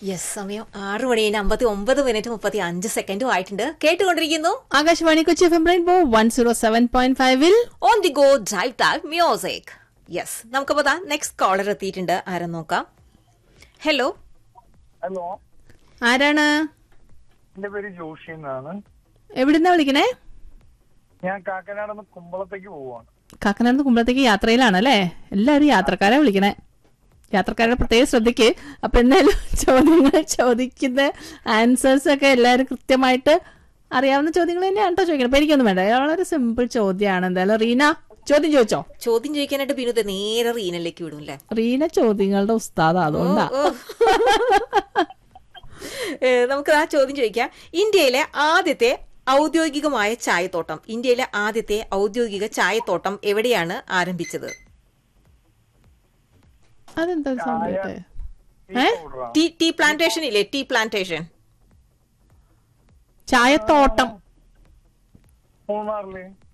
Yes സമയം ആറ് മണി കഴിഞ്ഞ് അമ്പത്തി ഒമ്പത് മിനിറ്റ് മുപ്പത്തി അഞ്ച് സെക്കൻഡും ആയിട്ടുണ്ട് കേട്ടുകൊണ്ടിരിക്കുന്നു Akashvani Kochi F M rainbow one zero seven point ഫൈവിൽ on the go drive talk music yes നമുക്കപ്പോ ദാ നെക്സ്റ്റ് കോളർ എത്തിയിട്ടുണ്ട് ആരും നോക്കാം ഹലോ ഹലോ ആരാണ് എന്റെ പേര് ജോഷി എന്നാണ് എവിടുന്നാ വിളിക്കണേ ഞാൻ കാക്കനാട് നിന്ന് കുമ്പളത്തേക്ക് പോവാണ് കാക്കനാട് കുമ്പളത്തേക്ക് യാത്രയിലാണ് അല്ലേ എല്ലാവരും യാത്രക്കാരെ വിളിക്കണേ യാത്രക്കാരുടെ പ്രത്യേകം ശ്രദ്ധിക്ക് അപ്പൊ എന്തായാലും ചോദ്യങ്ങൾ ചോദിക്കുന്ന ആൻസേഴ്സ് ഒക്കെ എല്ലാവരും കൃത്യമായിട്ട് അറിയാവുന്ന ചോദ്യങ്ങൾ തന്നെയാണ് കേട്ടോ ചോദിക്കണം അപ്പൊ എനിക്കൊന്നും വേണ്ട വളരെ സിമ്പിൾ ചോദ്യമാണ് എന്തായാലും റീന ചോദ്യം ചോദിച്ചോ ചോദ്യം ചോദിക്കാനായിട്ട് വിനോദ് നേരെ റീനലേക്ക് വിടും അല്ലേ റീന ചോദ്യങ്ങളുടെ ഉസ്താദ് അതുകൊണ്ടാ ഓ. ഏ, നമുക്ക് ആ ചോദ്യം ചോദിക്കാം ഇന്ത്യയിലെ ആദ്യത്തെ ഔദ്യോഗികമായ ചായത്തോട്ടം ഇന്ത്യയിലെ ആദ്യത്തെ ഔദ്യോഗിക ചായത്തോട്ടം എവിടെയാണ് ആരംഭിച്ചത് അതെന്താ സംഭവത്തെ ഈ ഏ? പൗഡറാ. ടീ ടീ പ്ലാന്റേഷൻ ഇല്ലേ ടീ പ്ലാന്റേഷൻ ചായത്തോട്ടം മൂന്നാറില്